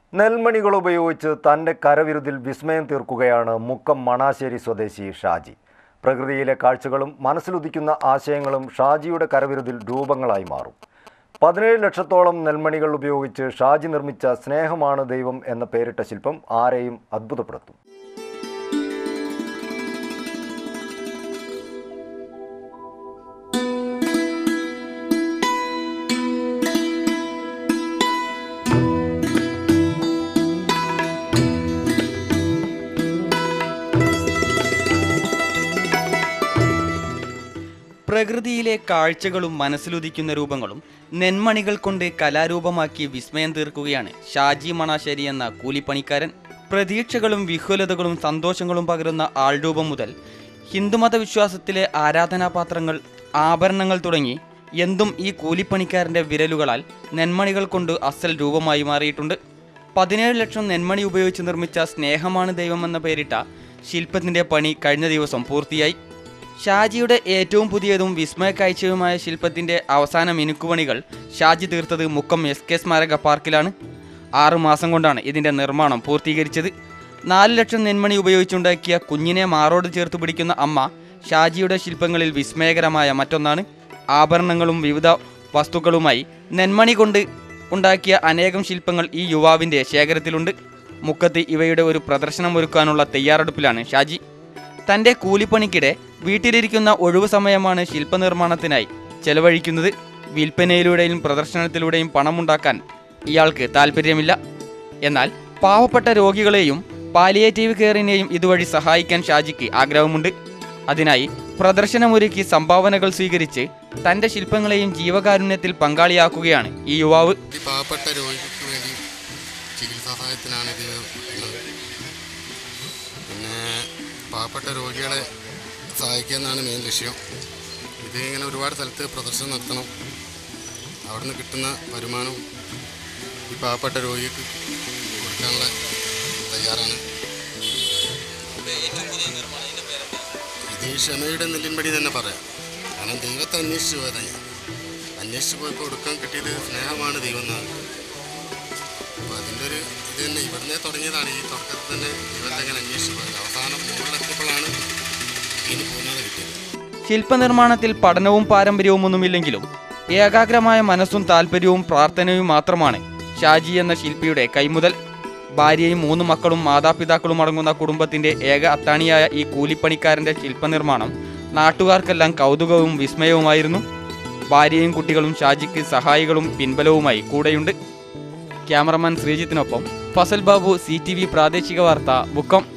നെൽമണികൾ ഉപയോഗിച്ച് തൻ്റെ കരവിരുതിൽ വിസ്മയം തീർക്കുകയാണ് മുക്കം മണാശ്ശേരി സ്വദേശി ഷാജി പ്രകൃതിയിലെ കാഴ്ചകളും മനസ്സിലുദിക്കുന്ന ആശയങ്ങളും ഷാജിയുടെ കരവിരുതിൽ രൂപങ്ങളായി മാറും പതിനേഴ് ലക്ഷത്തോളം നെൽമണികൾ ഉപയോഗിച്ച് ഷാജി നിർമ്മിച്ച സ്നേഹമാണ് ദൈവം എന്ന പേരിട്ട ശില്പം ആരെയും അത്ഭുതപ്പെടുത്തും പ്രകൃതിയിലെ കാഴ്ചകളും മനസ്സിലുദിക്കുന്ന രൂപങ്ങളും നെന്മണികൾ കൊണ്ട് കലാരൂപമാക്കി വിസ്മയം തീർക്കുകയാണ് ഷാജി മണാശ്ശേരി എന്ന കൂലിപ്പണിക്കാരൻ പ്രതീക്ഷകളും വിഹ്വലതകളും സന്തോഷങ്ങളും പകരുന്ന ആൾരൂപം മുതൽ ഹിന്ദുമത വിശ്വാസത്തിലെ ആരാധനാപാത്രങ്ങൾ ആഭരണങ്ങൾ തുടങ്ങി എന്തും ഈ കൂലിപ്പണിക്കാരൻ്റെ വിരലുകളാൽ നെന്മണികൾ കൊണ്ട് അസൽ രൂപമായി മാറിയിട്ടുണ്ട് പതിനേഴ് ലക്ഷം നെന്മണി ഉപയോഗിച്ച് നിർമ്മിച്ച സ്നേഹമാണ് ദൈവം എന്ന പേരിട്ട ശില്പത്തിൻ്റെ പണി കഴിഞ്ഞ ദിവസം പൂർത്തിയായി ഷാജിയുടെ ഏറ്റവും പുതിയതും വിസ്മയക്കാഴ്ചയുമായ ശില്പത്തിന്റെ അവസാന മിനുക്കുപണികൾ ഷാജി തീർത്തത് മുക്കം എസ് കെ സ്മാരക പാർക്കിലാണ് ആറു മാസം കൊണ്ടാണ് ഇതിന്റെ നിർമ്മാണം പൂർത്തീകരിച്ചത് നാല് ലക്ഷം നെന്മണി ഉപയോഗിച്ചുണ്ടാക്കിയ കുഞ്ഞിനെ മാറോട് ചേർത്ത് പിടിക്കുന്ന അമ്മ ഷാജിയുടെ ശില്പങ്ങളിൽ വിസ്മയകരമായ മറ്റൊന്നാണ് ആഭരണങ്ങളും വിവിധ വസ്തുക്കളുമായി നെന്മണി കൊണ്ട് ഉണ്ടാക്കിയ അനേകം ശില്പങ്ങൾ ഈ യുവാവിന്റെ ശേഖരത്തിലുണ്ട് മുക്കത്ത് ഇവയുടെ ഒരു പ്രദർശനം ഒരുക്കാനുള്ള തയ്യാറെടുപ്പിലാണ് ഷാജി തന്റെ കൂലിപ്പണിക്കിടെ വീട്ടിലിരിക്കുന്ന ഒഴിവു സമയമാണ് ശില്പനിർമ്മാണത്തിനായി ചെലവഴിക്കുന്നത് വിൽപ്പനയിലൂടെയും പ്രദർശനത്തിലൂടെയും പണമുണ്ടാക്കാൻ ഇയാൾക്ക് താല്പര്യമില്ല എന്നാൽ പാവപ്പെട്ട രോഗികളെയും പാലിയേറ്റീവ് കെയറിനെയും ഇതുവഴി സഹായിക്കാൻ ഷാജിക്ക് ആഗ്രഹമുണ്ട് അതിനായി പ്രദർശനമൊരുക്കി സംഭാവനകൾ സ്വീകരിച്ച് തന്റെ ശില്പങ്ങളെയും ജീവകാരുണ്യത്തിൽ പങ്കാളിയാക്കുകയാണ് ഈ യുവാവ് ഈ പാവപ്പെട്ട രോഗികൾക്ക് വേണ്ടി ചികിത്സാ സഹായത്തിനാണ് ഇത് ഉള്ളത് പിന്നെ പാവപ്പെട്ട രോഗികളെ സഹായിക്കുക എന്നാണ് മെയിൻ ലക്ഷ്യം ഇത് ഇങ്ങനെ ഒരുപാട് സ്ഥലത്ത് പ്രദർശനം നടത്തണം അവിടുന്ന് കിട്ടുന്ന വരുമാനവും ഈ പാവപ്പെട്ട രോഗിക്ക് കൊടുക്കാനുള്ള തയ്യാറാണ് ഇത് ക്ഷമയുടെ നെല്ലിൻപടി തന്നെ പറയാം കാരണം ദൈവത്തെ അന്വേഷിച്ച് പോയതാ ഞാൻ അന്വേഷിച്ച് പോയപ്പോൾ കൊടുക്കാൻ കിട്ടിയത് സ്നേഹമാണ് ദൈവം എന്നാണ് അപ്പോൾ അതിൻ്റെ ഒരു ഇത് തന്നെ ഇവിടുന്ന് തുടങ്ങിയതാണ് ഈ തുടക്കത്തിൽ തന്നെ ദൈവത്തെ അങ്ങനെ അന്വേഷിച്ച് പോയത് അവസാനം മുകളിലെത്തിയപ്പോഴാണ് ഇനി പൂർണ്ണത കിട്ടിയത് ശില്പനിർമ്മാണത്തിൽ പഠനവും പാരമ്പര്യവും ഒന്നുമില്ലെങ്കിലും ഏകാഗ്രമായ മനസ്സും താല്പര്യവും പ്രാർത്ഥനയും മാത്രമാണ് ഷാജി എന്ന ശില്പിയുടെ കൈമുതൽ ഭാര്യയും മൂന്ന് മക്കളും മാതാപിതാക്കളും അടങ്ങുന്ന കുടുംബത്തിന്റെ ഏക അത്താണിയായ ഈ കൂലിപ്പണിക്കാരന്റെ ശില്പനിർമ്മാണം നാട്ടുകാർക്കെല്ലാം കൗതുകവും വിസ്മയവുമായിരുന്നു ഭാര്യയും കുട്ടികളും ഷാജിക്ക് സഹായികളും പിൻബലവുമായി കൂടെയുണ്ട് ക്യാമറമാൻ ശ്രീജിത്തിനൊപ്പം ഫസൽ ബാബു സി പ്രാദേശിക വാർത്ത ബുക്കം